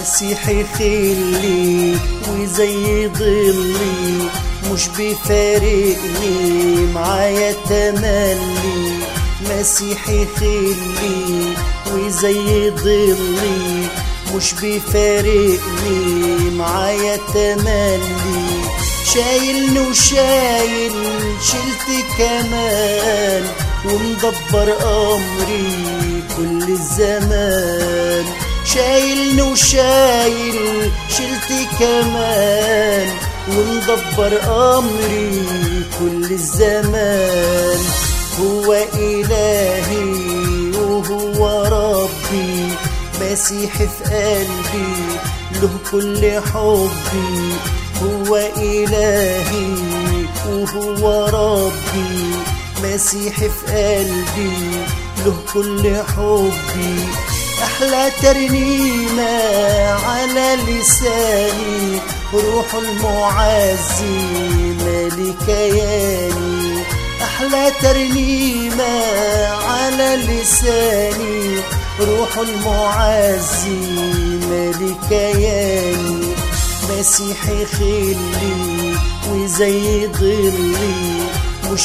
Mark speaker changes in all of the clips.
Speaker 1: مسيحي خلي وزي ضلي مش بيفارقني معايا تملي مسيحي خلي وزي ضلي مش بيفارقني معايا تملي شايلني وشايل شلت كمان ومدبر امري كل الزمان شايلني وشايل شلت كمان ومدبر امري كل الزمان هو الهي وهو ربي مسيحي في قلبي له كل حبي هو إلهي وهو ربي مسيحي في قلبي له كل حبي أحلى ترنيمة على لساني روح المعزي مالي كياني أحلى ترنيمة على لساني روح المعزي مالي كياني مسيحي خلي وزي ضلي مش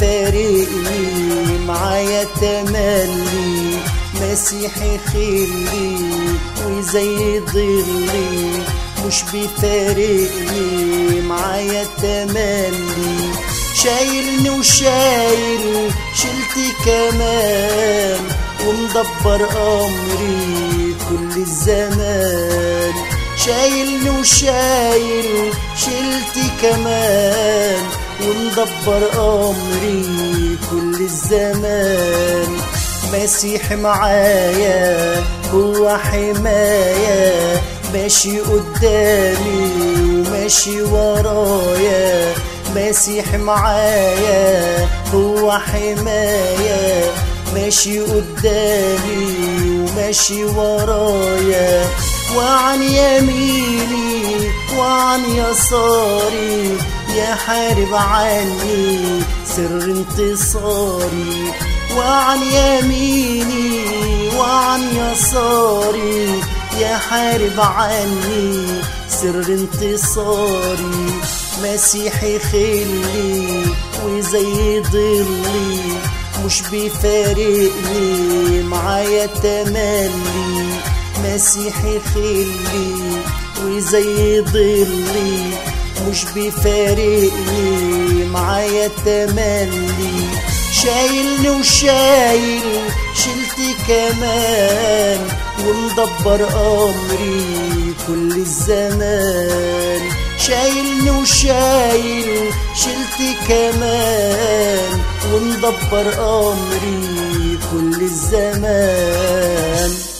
Speaker 1: بيفارقني معايا تملي مسيحي خلي وزي ضلي مش بيفارقني معايا تملي شايلني وشايل شلت كمان ومدبر امري كل الزمان شايلني وشايل شلت كمان ومدبر امري كل الزمان مسيح معايا هو حماية ماشي قدامي وماشي ورايا مسيح معايا هو حماية ماشي قدامي وماشي ورايا وعن يميني وعن يساري يحارب عني سر انتصاري وعن يميني وعن يساري يحارب عني سر انتصاري مسيحي خلي وزي ضلي مش بيفارقني معايا تملي مسيحي خلي وزي ضلي مش بيفارقني معايا تملي شايلني وشايل شلت كمان ومدبر امري كل الزمان شايلني وشايل شلت كمان ومدبر امري كل الزمان